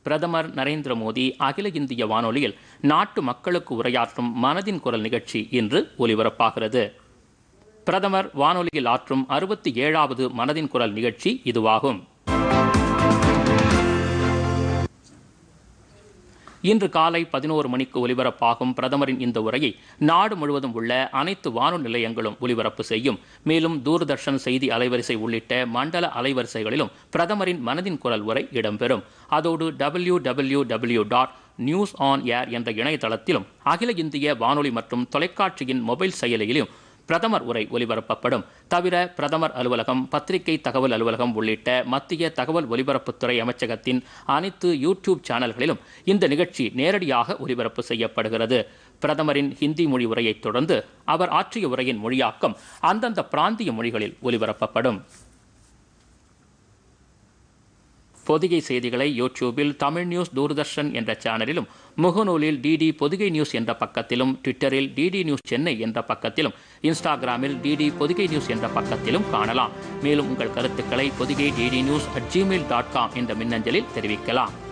பிரதமர் நரேந்திர மோடி அகில இந்திய வானொலியில் நாட்டு மக்களுக்கு உரையாற்றும் மனதின் குரல் நிகழ்ச்சி இன்று ஒலிபரப்பாகிறது பிரதமர் வானொலியில் ஆற்றும் அறுபத்தி ஏழாவது மனதின் குரல் நிகழ்ச்சி இதுவாகும் இன்று காலை பதினோரு மணிக்கு ஒலிபரப்பாகும் பிரதமரின் இந்த உரையை நாடு முழுவதும் உள்ள அனைத்து வானொலி நிலையங்களும் ஒலிபரப்பு செய்யும் மேலும் தூர்தர்ஷன் செய்தி அலைவரிசை உள்ளிட்ட மண்டல அலைவரிசைகளிலும் பிரதமரின் மனதின் குரல் உரை இடம்பெறும் அதோடு W W W dot news on air என்ற இணையதளத்திலும் அகில இந்திய வானொலி மற்றும் தொலைக்காட்சியின் மொபைல் செயலியிலும் பிரதமர் உரை ஒலிபரப்பப்படும் தவிர பிரதமர் அலுவலகம் பத்திரிகை தகவல் அலுவலகம் உள்ளிட்ட மத்திய தகவல் ஒலிபரப்புத்துறை அமைச்சகத்தின் அனைத்து யூடியூப் சேனல்களிலும் இந்த நிகழ்ச்சி நேரடியாக ஒலிபரப்பு செய்யப்படுகிறது பிரதமரின் ஹிந்தி மொழி உரையைத் தொடர்ந்து அவர் ஆற்றிய உரையின் மொழியாக்கம் அந்தந்த பிராந்திய மொழிகளில் ஒலிபரப்பப்படும் பொதிகை செய்திகளை யூடியூபில் தமிழ் நியூஸ் தூர்தர்ஷன் என்ற சேனலிலும் முகநூலில் டிடி பொதிகை நியூஸ் என்ற பக்கத்திலும் ட்விட்டரில் டிடி நியூஸ் சென்னை என்ற பக்கத்திலும் இன்ஸ்டாகிராமில் டிடி பொதிகை நியூஸ் என்ற பக்கத்திலும் காணலாம் மேலும் உங்கள் கருத்துக்களை Podhigai DD news at Gmail dot com என்ற மின்னஞ்சலில் தெரிவிக்கலாம்